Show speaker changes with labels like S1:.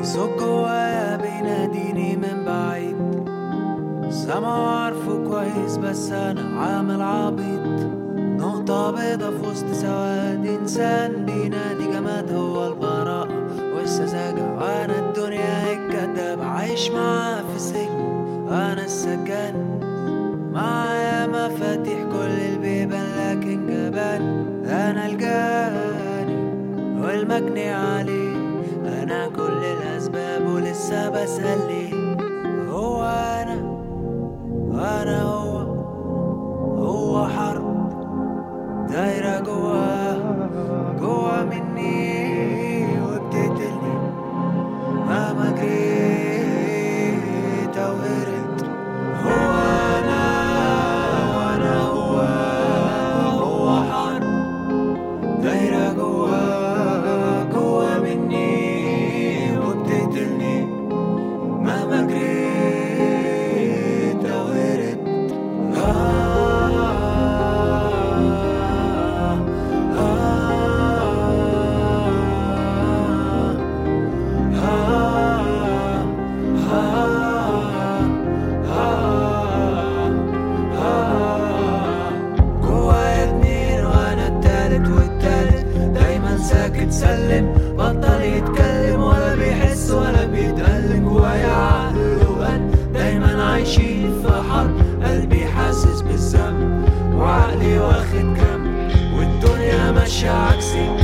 S1: صوت جوايا بيناديني من بعيد سامعه عارفه كويس بس انا عامل عبيط نقطة بيضة في وسط سواد إنسان بينادي جماد هو البراءة والسذاجة وأنا الدنيا الكداب عايش معاه في سجن أنا السجان معايا مفاتيح كل البيبان لكن جبان أنا الجاني والمجني عليه أنا كل الأسباب ولسه بسأل ليه هو أنا وأنا هو هو حرب دايرة جوا جوا مني وبتقتلني مهما جريت أو هربت هو أنا وأنا هو هو حرب دايرة جوا جوا مني وبتقتلني مهما جريت أو هربت جوايا اتنين وانا التالت والتالت دايما ساكت سلم بطل يتكلم ولا بيحس ولا بيتألم جوايا عقل وقلب دايما عايشين في حرب قلبي حاسس بالذنب وعقلي واخد كم والدنيا ماشية عكسي